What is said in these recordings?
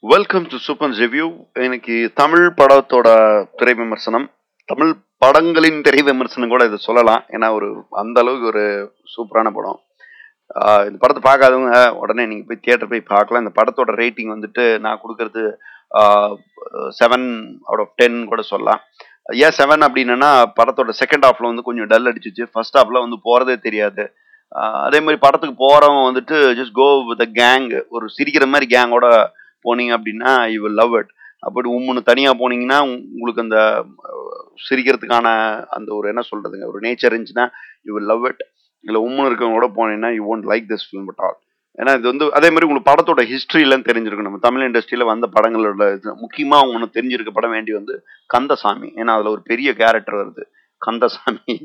welcome to super review இன்னைக்கு தமிழ் படத்தோட திரை விமர்சனம் தமிழ் படங்களின் திரை விமர்சனம் கூட இதை சொல்லலாம் ஏன்னா ஒரு அந்த அளவுக்கு ஒரு சூப்பரான படம் ஆஹ் இந்த படத்தை பார்க்காதவங்க உடனே நீங்கள் போய் தியேட்டர் போய் பார்க்கலாம் இந்த படத்தோட ரேட்டிங் வந்துட்டு நான் கொடுக்கறது செவன் அவுட் ஆஃப் டென் கூட சொல்லலாம் ஏன் செவன் அப்படின்னா படத்தோட செகண்ட் ஹாஃப்ல வந்து கொஞ்சம் டல் அடிச்சிச்சு ஃபர்ஸ்ட் ஹாஃப்ல வந்து போறதே தெரியாது ஆஹ் அதே மாதிரி படத்துக்கு போறவன் வந்துட்டு ஜஸ்ட் கோ வித் கேங் ஒரு சிரிக்கிற மாதிரி கேங்கோட போனீங்க அப்படின்னா யூ வில் லவ் இட் அப்படி உம்முன்னு தனியாக போனீங்கன்னா உங்க- உங்களுக்கு அந்த அஹ், சிரிக்கிறதுக்கான அந்த ஒரு என்ன சொல்றதுங்க ஒரு நேச்சர் இருந்துச்சுன்னா யூ வில் லவ் இட் இல்லை உம்முன்னு இருக்கவங்களோட போனீங்கன்னா you won't like this film but all ஏன்னா இது வந்து அதே மாதிரி உங்களுக்கு படத்தோட ஹிஸ்ட்ரிலாம் தெரிஞ்சிருக்கும் நம்ம தமிழ் இண்டஸ்ட்ரியில் வந்த படங்களோட இது முக்கியமாக ஒன்று தெரிஞ்சிருக்க படம் வேண்டி வந்து கந்தசாமி ஏன்னா அதில் ஒரு பெரிய கேரக்டர் வருது கந்தசாமி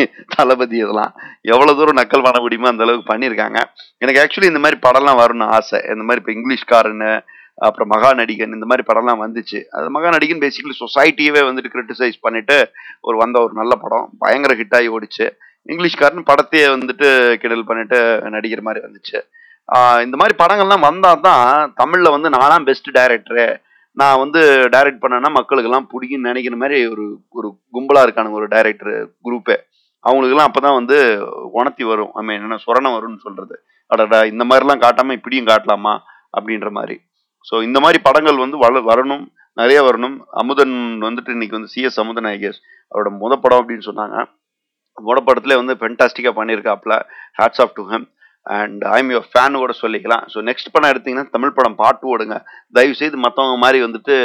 தளபதி இதெல்லாம் எவ்வளோ தூரம் நக்கல் பண்ண முடியுமோ அந்த அளவுக்கு பண்ணியிருக்காங்க எனக்கு ஆக்சுவலி இந்த மாதிரி படம்லாம் வரும்னு ஆசை இந்த மாதிரி இப்போ இங்கிலீஷ்காரன்னு அப்புறம் மகா நடிகன் இந்த மாதிரி படம்லாம் வந்துச்சு அது மகா நடிகன் பேசிக்கலி சொசைட்டியவே வந்துட்டு கிரிட்டிசைஸ் பண்ணிட்டு ஒரு வந்த ஒரு நல்ல படம் பயங்கர ஹிட் ஆகி ஓடிச்சு இங்கிலீஷ்காரன் படத்தையே வந்துட்டு கிடல் பண்ணிட்டு நடிக்கிற மாதிரி வந்துச்சு ஆஹ் இந்த மாதிரி படங்கள்லாம் வந்தால் தான் தமிழில் வந்து நான்லாம் பெஸ்ட் டைரக்டரு நான் வந்து டைரக்ட் பண்ணேன்னா மக்களுக்கெல்லாம் பிடிக்கும்னு நினைக்கிற மாதிரி ஒரு ஒரு கும்பலாக இருக்கானுங்க ஒரு டைரக்டர் குரூப்பே அவங்களுக்கெல்லாம் அப்போ தான் வந்து உணர்த்தி வரும் ஐ மீன் என்ன சொரணம் வரும்னு சொல்கிறது அடடா இந்த மாதிரிலாம் காட்டாமல் இப்படியும் காட்டலாமா அப்படின்ற மாதிரி ஸோ இந்த மாதிரி படங்கள் வந்து வள வரணும் நிறைய வரணும் அமுதன் வந்துட்டு இன்னைக்கு வந்து சிஎஸ் அமுதன் ஐ கெஸ் அவரோட முத படம் அப்படின்னு சொன்னாங்க முத படத்துல வந்து ஃபென்டாஸ்டிக்காக பண்ணியிருக்காப்ல hats off to him and I'm your fan கூட சொல்லிக்கலாம் ஸோ நெக்ஸ்ட் படம் எடுத்தீங்கன்னா தமிழ் படம் பாட்டு ஓடுங்க தயவு செய்து மற்றவங்க மாதிரி வந்துட்டு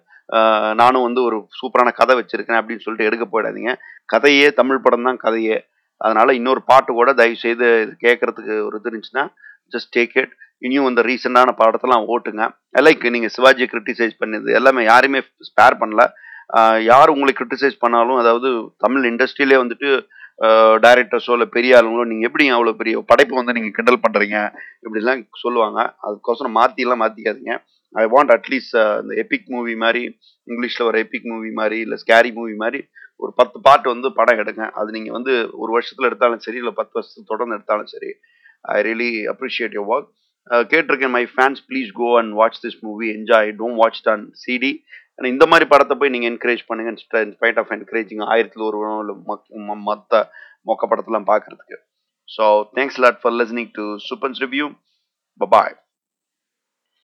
ஆஹ், நானும் வந்து ஒரு சூப்பரான கதை வச்சிருக்கேன் அப்படின்னு சொல்லிட்டு எடுக்க போயிடாதீங்க கதையே தமிழ் படம் தான் கதையே அதனால இன்னொரு பாட்டு கூட தயவு செய்து இது கேட்கறதுக்கு ஒரு இது இருந்துச்சுன்னா ஜஸ்ட் டேக் இட் இனியும் இந்த ரீசெண்டான படத்தெல்லாம் ஓட்டுங்க லைக் நீங்க சிவாஜியை கிரிட்டிசைஸ் பண்ணது எல்லாமே யாருமே ஸ்பேர் பண்ணல ஆஹ் யார் உங்களை கிரிட்டிசைஸ் பண்ணாலும் அதாவது தமிழ் இண்டஸ்ட்ரியிலே வந்துட்டு டைரக்டர்ஸோ இல்லை பெரிய ஆளுங்களோ நீங்கள் எப்படி அவ்வளோ பெரிய படைப்பு வந்து நீங்கள் கிண்டல் பண்ணுறீங்க இப்படிலாம் சொல்லுவாங்க அதுக்கோசரம் மாற்றிலாம் மாற்றிக்காதீங்க ஐ வாண்ட் அட்லீஸ்ட் இந்த எபிக் மூவி மாதிரி இங்கிலீஷில் ஒரு எபிக் மூவி மாதிரி இல்லை ஸ்கேரி மூவி மாதிரி ஒரு பத்து பாட்டு வந்து படம் எடுங்க அது நீங்கள் வந்து ஒரு வருஷத்தில் எடுத்தாலும் சரி இல்லை பத்து வருஷத்துக்கு தொடர்ந்து எடுத்தாலும் சரி I really appreciate your work கேட்டிருக்கேன் my fans please go and watch this movie enjoy don't watch டன் சிடி இந்த மாதிரி படத்தை போய் நீங்கள் என்கரேஜ் பண்ணுங்க இன்ஸ்பைட் ஆஃப் என்கரேஜிங் ஆயிரத்தில் ஒரு இல்லை மற்ற மொக்க படத்தெல்லாம் பார்க்கறதுக்கு so thanks lot for listening to சூப்பன்ஸ் ரிவ்யூ பபாய்